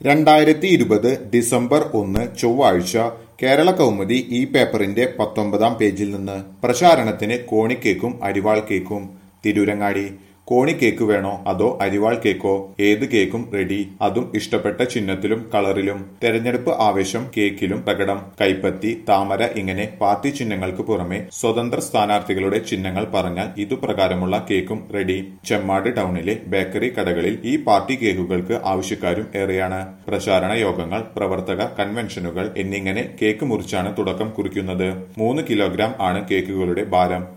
രണ്ടായിരത്തി ഇരുപത് ഡിസംബർ ഒന്ന് ചൊവ്വാഴ്ച കേരള കൗമുദി ഈ പേപ്പറിന്റെ പത്തൊമ്പതാം പേജിൽ നിന്ന് പ്രചാരണത്തിന് കോണിക്കേക്കും അരിവാൾ കേക്കും തിരൂരങ്ങാടി കോണിക്കേക്ക് വേണോ അതോ അരിവാൾ കേക്കോ ഏത് കേക്കും റെഡി അതും ഇഷ്ടപ്പെട്ട ചിഹ്നത്തിലും കളറിലും തെരഞ്ഞെടുപ്പ് ആവേശം കേക്കിലും പ്രകടം കൈപ്പത്തി താമര ഇങ്ങനെ പാർട്ടി ചിഹ്നങ്ങൾക്ക് പുറമെ സ്വതന്ത്ര സ്ഥാനാർത്ഥികളുടെ ചിഹ്നങ്ങൾ പറഞ്ഞാൽ ഇതുപ്രകാരമുള്ള കേക്കും റെഡി ചെമ്മാട് ടൗണിലെ ബേക്കറി കടകളിൽ ഈ പാർട്ടി കേക്കുകൾക്ക് ആവശ്യക്കാരും ഏറെയാണ് പ്രചാരണ യോഗങ്ങൾ പ്രവർത്തക കൺവെൻഷനുകൾ എന്നിങ്ങനെ കേക്ക് മുറിച്ചാണ് തുടക്കം കുറിക്കുന്നത് മൂന്ന് കിലോഗ്രാം ആണ് കേക്കുകളുടെ ഭാരം